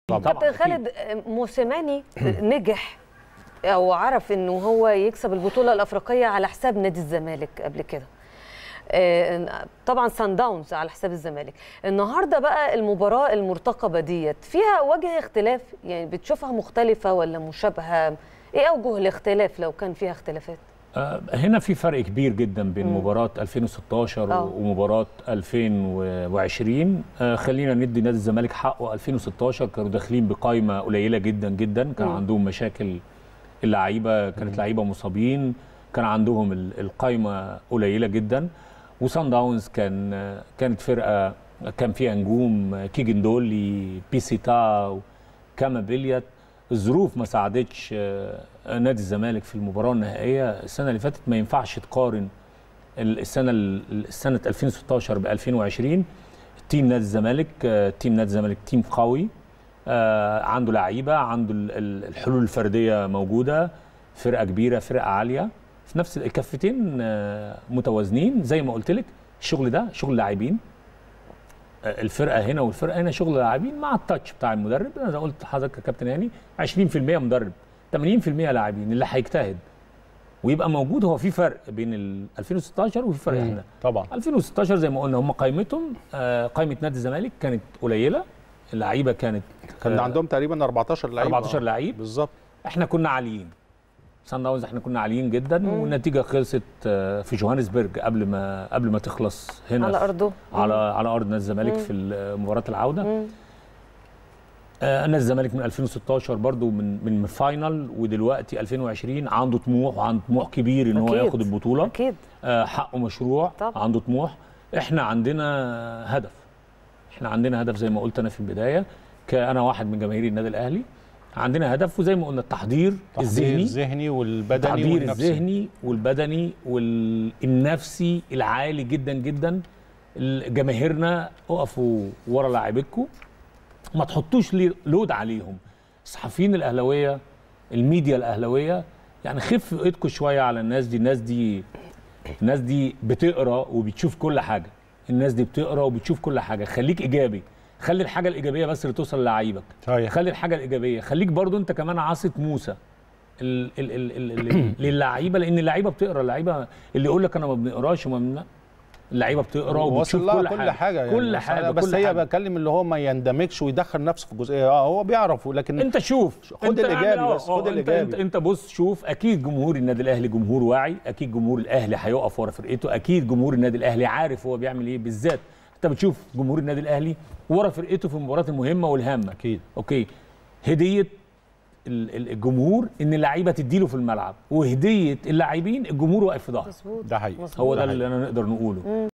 كابتن خالد موسيماني نجح او عرف انه هو يكسب البطوله الافريقيه على حساب نادي الزمالك قبل كده آه، طبعا سان داونز على حساب الزمالك النهارده بقى المباراه المرتقبه ديت فيها وجه اختلاف يعني بتشوفها مختلفه ولا مشابهه ايه اوجه الاختلاف لو كان فيها اختلافات آه، هنا في فرق كبير جدا بين مم. مباراة 2016 آه. ومباراة 2020 آه، خلينا ندي نادي الزمالك حقه 2016 كانوا داخلين بقائمة قليلة جدا جدا كان مم. عندهم مشاكل اللعيبة كانت لعيبة مصابين كان عندهم ال- القائمة قليلة جدا وسان داونز كان آه، كانت فرقة كان فيها نجوم آه، كيجن دولي بيسيتا كاما بيليات الظروف ما ساعدتش آه، نادي الزمالك في المباراه النهائيه السنه اللي فاتت ما ينفعش تقارن ال- السنه ال- السنه 2016 ب 2020 تيم نادي الزمالك آه، تيم نادي الزمالك تيم قوي آه، عنده لعيبه عنده ال- ال- الحلول الفرديه موجوده فرقه كبيره فرقه عاليه في نفس الكفتين آه، متوازنين زي ما قلت لك الشغل ده شغل لاعبين آه، الفرقه هنا والفرقه هنا شغل لاعبين مع التاتش بتاع المدرب انا زي ما قلت لحضرتك يا كابتن هاني 20% مدرب 80% لاعبين اللي هيجتهد ويبقى موجود هو في فرق بين ال 2016 وفي فرق احنا طبعا 2016 زي ما قلنا هم قائمتهم آه، قائمه نادي الزمالك كانت قليله اللعيبه كانت كان آه، عندهم تقريبا 14 لعيب 14 لعيب بالظبط احنا كنا عاليين سان داونز احنا كنا عاليين جدا والنتيجه خلصت آه، في جوهانسبرج قبل ما قبل ما تخلص هنا على في- ارضه على على ارض نادي الزمالك مم. في ال- مباراه العوده مم. آه، نادي الزمالك من 2016 برضو من من فاينل ودلوقتي 2020 عنده طموح وعنده طموح كبير ان هو أكيد. ياخد البطوله اكيد آه، حقه مشروع طبعا. عنده طموح احنا عندنا هدف احنا عندنا هدف زي ما قلت انا في البدايه كأنا واحد من جماهير النادي الاهلي عندنا هدف وزي ما قلنا التحضير التحضير الذهني الذهني والبدني التحضير والنفسي الذهني والبدني والنفسي العالي جدا جدا ال- جماهيرنا اقفوا ورا لاعبتكم ما تحطوش لي- لود عليهم الصحفيين الاهلاويه الميديا الاهلاويه يعني خف ايدكم شويه على الناس دي الناس دي الناس دي بتقرا وبتشوف كل حاجه الناس دي بتقرا وبتشوف كل حاجه خليك ايجابي خلي الحاجه الايجابيه بس اللي توصل للعيبك صحيح خلي الحاجه الايجابيه خليك برضو انت كمان عاصة موسى ال- ال- ال- ال- ال- للعيبه لان اللعيبه بتقرا اللعيبه اللي يقول لك انا ما بنقراش وما بن... اللعيبه بتقرا وبتشوف وصل لها كل, كل حاجه يعني كل حاجه بس كل هي حاجة. بتكلم اللي هو ما يندمجش ويدخل نفسه في الجزئيه اه هو بيعرف لكن انت شوف خد انت الإيجابي اعمل- بس، اه، خد اه، انت, الإيجابي. انت, انت بص شوف اكيد جمهور النادي الاهلي جمهور واعي اكيد جمهور الاهلي هيقف ورا فرقته اكيد جمهور النادي الاهلي عارف هو بيعمل ايه بالذات انت بتشوف جمهور النادي الاهلي ورا فرقته في المباريات المهمه والهامه اكيد اوكي هديه ال- ال- الجمهور ان اللعيبه تديله في الملعب وهديه اللاعبين الجمهور واقف في ظهره مظبوط ده حقيقي مظبوط. هو ده ده اللي انا نقدر نقوله